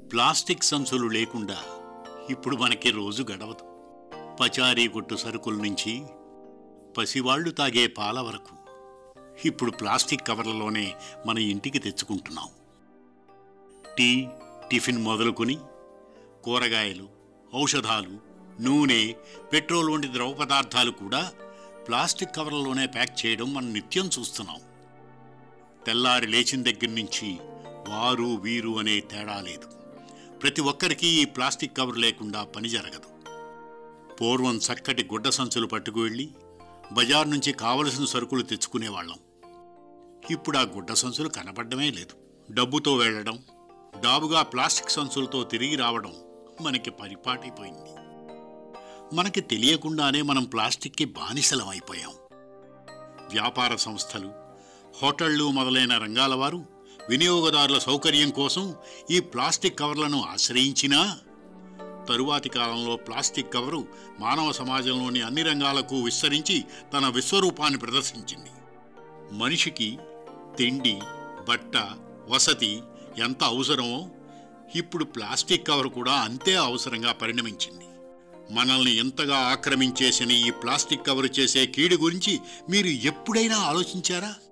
plastic సంచులు లేకుండా ఇప్పుడు మనకి రోజు గడవదు పచారీ కొట్టు సరుకుల నుంచి పసివాళ్లు తాగే పాల వరకు ఇప్పుడు ప్లాస్టిక్ కవర్లలోనే మన ఇంటికి తెచ్చుకుంటున్నాం టీ టిఫిన్ మొదలుకొని కూరగాయలు ఔషధాలు నూనె పెట్రోల్ వంటి ద్రవ పదార్థాలు కూడా ప్లాస్టిక్ కవర్లలోనే ప్యాక్ చేయడం మనం నిత్యం చూస్తున్నాం తెల్లారి లేచిన దగ్గర నుంచి వారు వీరు అనే తేడా లేదు ప్రతి ఒక్కరికి ఈ ప్లాస్టిక్ కవర్ లేకుండా పని జరగదు పూర్వం చక్కటి గుడ్డ సంచులు పట్టుకు వెళ్ళి బజార్ నుంచి కావలసిన సరుకులు తెచ్చుకునేవాళ్ళం ఇప్పుడు ఆ గుడ్డ సంచులు కనపడమే లేదు డబ్బుతో వెళ్ళడం డాబుగా ప్లాస్టిక్ సంచులతో తిరిగి రావడం మనకి పరిపాటైపోయింది మనకి తెలియకుండానే మనం ప్లాస్టిక్కి బానిసలం అయిపోయాం వ్యాపార సంస్థలు హోటళ్లు మొదలైన రంగాల వారు వినియోగదారుల సౌకర్యం కోసం ఈ ప్లాస్టిక్ కవర్లను ఆశ్రయించినా తరువాతి కాలంలో ప్లాస్టిక్ కవరు మానవ సమాజంలోని అన్ని రంగాలకు విస్తరించి తన విశ్వరూపాన్ని ప్రదర్శించింది మనిషికి తిండి బట్ట వసతి ఎంత అవసరమో ఇప్పుడు ప్లాస్టిక్ కవర్ కూడా అంతే అవసరంగా పరిణమించింది మనల్ని ఎంతగా ఆక్రమించేసిన ఈ ప్లాస్టిక్ కవర్ చేసే కీడు గురించి మీరు ఎప్పుడైనా ఆలోచించారా